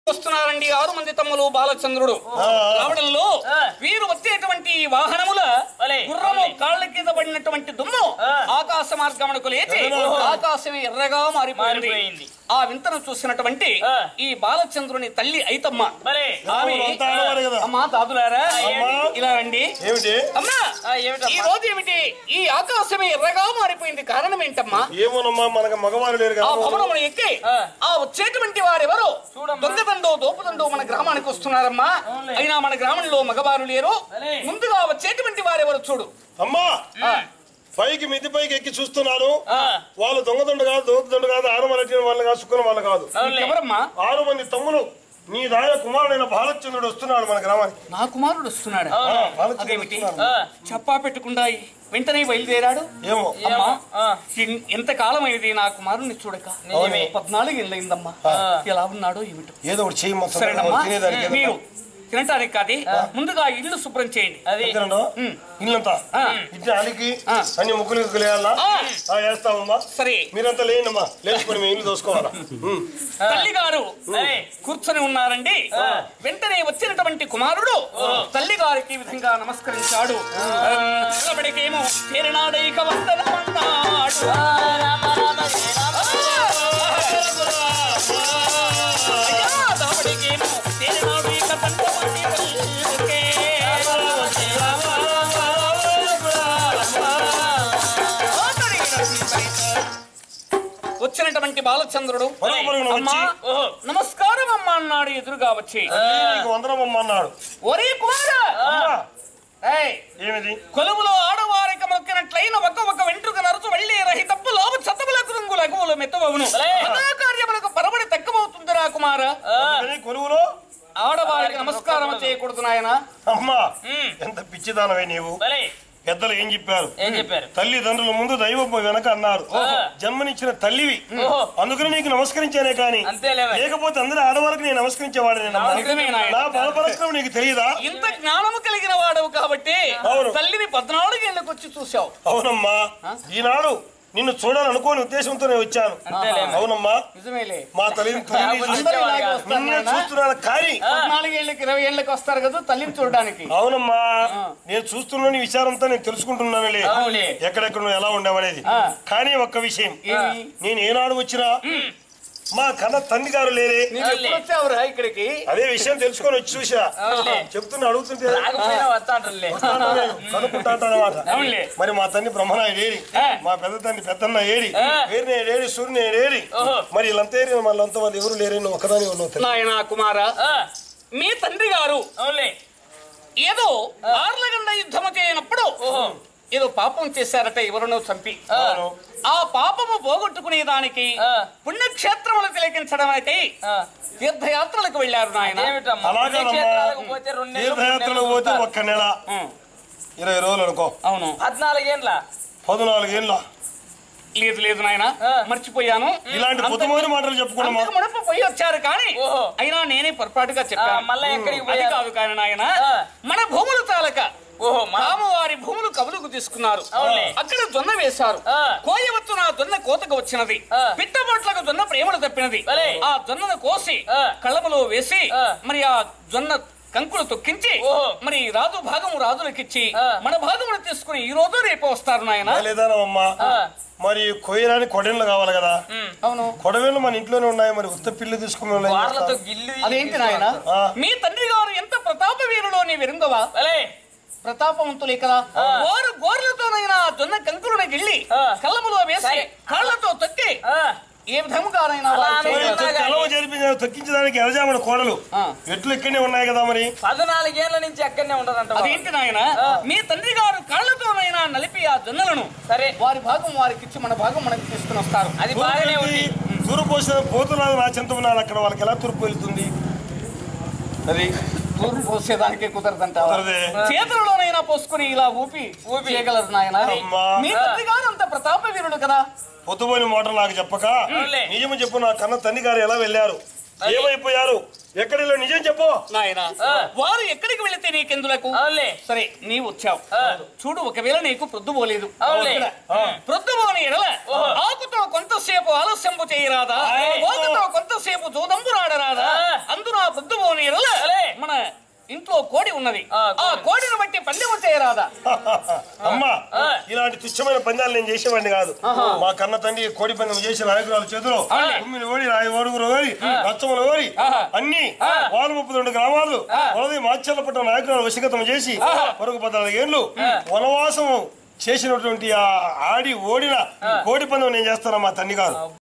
వస్తున్నారండి ఆరు మంది తమ్ములు బాలచంద్రుడు రావడంలో వీరు వచ్చేటువంటి ఈ వాహనముల భలే. గుర్రము కాళ్ళ కింద పడినటువంటి దుమ్ము ఆకాశ మార్గమునకు లేచి ఆకాశం ఎర్రగా మారిపోయింది మారిపోయింది. ఆ వింతను చూసినటువంటి ఆ. ఈ బాలచంద్రుని తల్లి అయితమ్మ భలే. ఆమె అంతా ఆడవారు కదా. అమ్మా తాదులారా అమ్మా. ఇలా రండి ఏమిటి అమ్మా ఆ, ఏమిటమ్మా? ఈ రోజు ఏమిటి ఈ ఆకాశమే ఎర్రగా మారిపోయింది కారణం ఏంటమ్మా ఏమోనమ్మా మనకు మగవారు లేరు ఆ కదా భవనమును ఎక్కి ఆ. ఆ వచ్చేటువంటి వారెవరు చూడమ్మా. దొంగదండో దోపుదండో మన గ్రామానికి వస్తున్నారమ్మా అవునులే. అయినా మన గ్రామంలో మగవారు లేరు భలే. ముందుగా వచ్చేటువంటి వారెవరు చూడు అమ్మా ఆ. పైకి మిద్ది పైకి ఎక్కి చూస్తున్నాను ఆ. వాళ్ళు దొంగదండు కాదు దోపుదండు కాదు ఆనమలట్టిన వాళ్ళు కాదు సుక్కున వాళ్ళు కాదు అవునులే. ఎవరమ్మా ఆరు మంది తమ్ములు నీ దాయ కుమారుడైన బాలచంద్రుడు వస్తున్నాడు మన గ్రామానికి నా కుమారుడు వస్తున్నాడు ఆ. ఆ, బాలచంద్రుడు అదేమిటి వస్తున్నాడు. ఆ, చెప్పా పెట్టుకుండా వెంటనే బయలుదేరాడు ఏమో అమ్మా ఆ. ఎన్- ఎంత కాలం అయింది నా కుమారుని చూడక నిజమే. పద్నాలుగు ఏళ్ళైందమ్మా ఎలా ఉన్నాడో ఏమిటో ఏదో ఒకటి చెయ్యి మొత్తం సరేనమ్మా తినేదానికి ఏదో మీరు తినటానికి కాదు ముందుగా ఇల్లు శుభ్రం చేయండి అది ఎక్కడండో? ఇల్లంతా ఆ. ఇద్దరు అలికి ఆ. అన్ని ముగ్గులు వేయాలా ఆ. వేస్తామమ్మా సరే మీరంతా లేనమ్మా లేచుకొని మేము ఇల్లు దోసుకోవాలా ఉమ్. తల్లి గారు ఏయ్. కూర్చొని ఉన్నారండి వెంటనే వచ్చినటువంటి కుమారుడు తల్లి గారికి ఈ విధంగా నమస్కరించాడు నిలబడికేమో చేరినాడైక వందనమన్నాడు అయ్యా, దావడికేమో చేరినాడు ఇక తండ్రి పల్లెకే. వచ్చినటువంటి బాలచంద్రుడు పరుగు పరుగున వచ్చి, అమ్మా నమస్కారం అమ్మా అన్నాడు ఎదురుగా వచ్చి నీకు వందనమమ్మా అన్నాడు ఒరే కుమార అమ్మా, ఏయ్, ఏమిది కొలువులో ఆడవారికి మొక్కినట్లయిన ఒక ఒక వెంట్రుక నరచు వెళ్ళి రహితప్పు లోపు చతములకు రంగుల అగువులు మెత్తవవును కార్యములకు పరబడి తక్కువవుతుందిరా కుమార అందుకని కొలువులో ఆడవారికి నమస్కారం చేయకూడదు నాయన అమ్మా ఎంత పిచ్చిదానవే నీవు భలే. పెద్దలు ఏం చెప్పారు ఏం చెప్పారు తల్లిదండ్రుల ముందు దైవం వెనక అన్నారు జన్మనిచ్చిన తల్లివి ఓహో. అందుకని నీకు నమస్కరించానే కానీ అంతేలేవే. లేకపోతే అందరూ ఆడవారికి నేను నమస్కరించేవాడినేనమ్మా. నిజమే నాయన. నా బలపరచడం నీకు తెలియదా ఇంత జ్ఞానము కలిగిన వాడవు కాబట్టి అవును. తల్లిని పద్నాలుగేళ్లకు వచ్చి చూశావు అవునమ్మా ఈనాడు నిన్ను చూడాలనుకోని ఉద్దేశంతో నేను వచ్చాను అంతేలేమ్మా. అవునమ్మా నిజమేలే మా తల్లిని తల్లిని అందరూ ఇలాగే వస్తారు నిన్నే నాయనా. చూస్తున్నాను కానీ పద్నాలుగేళ్ళకి ఇరవై ఏళ్ళకి వస్తారు కదా తల్లిని చూడడానికి అవునమ్మా నేను చూస్తున్న నీ విచారంతో నేను తెలుసుకుంటున్నానులే అవునులే. ఎక్కడెక్కడ నువ్వు ఎలా ఉండవనేది ఆ. కానీ ఒక్క విషయం ఏమి నేను ఏనాడు వచ్చినా మా కన్న తండ్రి గారు లేరే నీవు ఎప్పుడు వచ్చావురా ఇక్కడికి అదే విషయం తెలుసుకొని వచ్చి చూసా అవునులే. చెప్తున్నా అడుగుతుంటే రాకపోయినా వస్తా అంటారులే కనుక్కుంటా అంటానమాట అవునులే. మరి మా తండ్రి బ్రహ్మనాయుడు ఏడి ఆ. మా పెద్ద తండ్రి పెద్దన్న ఏడి ఆ. వేరునేడు ఏడి సూర్యునేడు ఏడి ఓహో. మరి వీళ్ళంతా ఏరి వాళ్ళంతా వాళ్ళు ఎవరు లేరు నువ్వు ఒకదాని ఉన్నావు తల్లి. నాయన కుమార ఆ, మీ తండ్రి గారు అవునులే ఏదో ఆర్లగండ యుద్ధము చేయనప్పుడు ఏదో పాపం చేశారట ఎవరినో చంపి అవును. ఆ పాపము పోగొట్టుకునే దానికి ఆ. పుణ్యక్షేత్రములు తిలకించడానికి ఆ, తీర్థయాత్రలకు వెళ్ళారు నాయన ఏమిటమ్మా అలాగేనమ్మా. పుణ్యక్షేత్రాలకు పోతే రెండు నెలలు, మూడు తీర్థయాత్రలో నెలలు పోతే ఉంటారు. ఒక్క నెల ఉం, ఇరవై రోజులు అనుకో అవును పద్నాలుగేండ్ల పద్నాలుగేళ్ళ లేదు లేదు నాయన ఆ. మర్చిపోయాను ఇలాంటి అంతకు- పొద్దుమోని మాటలు చెప్పుకున్నామా అంతకు మునుపు పోయి వచ్చారు కానీ ఓహో. అయినా నేనే పొరపాటుగా ఆ, చెప్పాను మళ్ళా ఎక్కడికి అది పోయారు కాదు కానీ నాయన ఆ. మన భూములు తాలక ఓహో మా రామవారి భూములు కబులుకు తీసుకున్నారు అవునులే. అక్కడ జొన్న వేశారు ఆ. కోయవచ్చు నా జొన్న కోతకు వచ్చినది ఆ. పిట్టబొట్లకు జొన్న ప్రేమలు తప్పినది భలే. ఆ జొన్నను కోసి ఆ. కళ్ళములో వేసి ఆ. మరి ఆ జొన్న కంకులు తొక్కించి ఓహో. మరి రాజు భాగము రాజులకిచ్చి ఆ. మన భాగమును తీసుకుని ఈ రోజు రేపు వస్తారు నాయన లేదానమ్మా ఆ. మరి కొయ్యడానికి కొడేళ్ళు కావాలి కదా అవును కొడవేళ్ళు మన ఇంట్లోనే ఉన్నాయి మరి ఉత్త పిల్లి తీసుకుని వార్లతో గిల్లు అదేంటి నాయన ఆ. మీ తండ్రి గారు ఎంత ప్రతాప వీరులో నీ విరుంగవా భలే ప్రతాపవంతులే కదా వారు గోర్లతోనైనా జొన్న కంకులను గిల్లి ఆ. కళ్ళములో వేసి సరే. కాళ్ళతో తొక్కి ఆ, ఏ విధముగానైనా అలా వారు అని చేయగలరు. అలాగే. తెలవ జరిపి తొక్కించడానికి ఎలజామని కోడలు ఆ. ఎట్లు ఇక్కడనే ఉన్నాయి కదా మరి పద్నాలుగేళ్ల నుంచి అక్కడనే ఉండదంట బాబు. అదేంటి నాయన ఆ. మీ తండ్రి గారు కాళ్ళతోనైనా నలిపి ఆ జొన్నలను సరే వారి భాగం వారికి ఇచ్చి మన భాగం మనకి తీసుకుని వస్తారు అది బాగానే ఉంది తూర్పు పోసిన పోతున్నారు నా చెంత ఉన్నారు అక్కడ వాళ్ళకి ఎలా తూర్పు వెళ్తుంది అది తూర్పు పోసేదానికి కుదరదంట కుదరదే. చేతులలోనైనా పోసుకుని ఇలా ఊపి ఊపి చేయగలరు నాయన అమ్మా. మీ తండ్రి గారు అంత ప్రతాప వీరుడు కదా పొద్దుపోయిన మాట నాకు చెప్పక అవునులే. నిజం చెప్పు నా కన్న తండ్రి గారు ఎలా వెళ్ళారు ఏమైపోయారు ఎక్కడిలో నిజం చెప్పు నాయన వారు ఎక్కడికి వెళితే నీకెందులకు అవునులే సరే నీవు వచ్చావు చూడు ఒకవేళ నీకు ప్రొద్దుపోలేదు అవునులే. ఇక్కడ. ప్రొద్దుపోని ఎడల ఆకుతో కొంతసేపు ఆలస్యంపు చేయరాదా ఆయ్. ఓకుతో కొంతసేపు జోదంబు రాడరాదా ఆ. అందున ఇంట్లో కోడి ఉన్నది ఆ, ఆ కోడి. కోడిని బట్టి పందెం చేయరాదా అమ్మా ఆ. ఇలాంటి తుచ్చమైన పందాలు నేను చేసేవాడిని కాదు మా కన్న తండ్రి కోడి పందెం చేసి నాయకురాల చేతిలో అవునులే. తొమ్మిది ఓడి రాయి ఓడుగురు ఓడి రచ్చములు ఓడి ఆహా. అన్ని వాళ్ళ ముప్పై రెండు గ్రామాలు వలది మాచర్లపట్నం నాయకురాలు వశీగతం చేసి పొరుగు పద్నాలుగు ఏళ్ళు వనవాసం చేసినటువంటి ఆ ఆడి ఓడిన కోడి పందెం నేను చేస్తాను మా తండ్రి గారు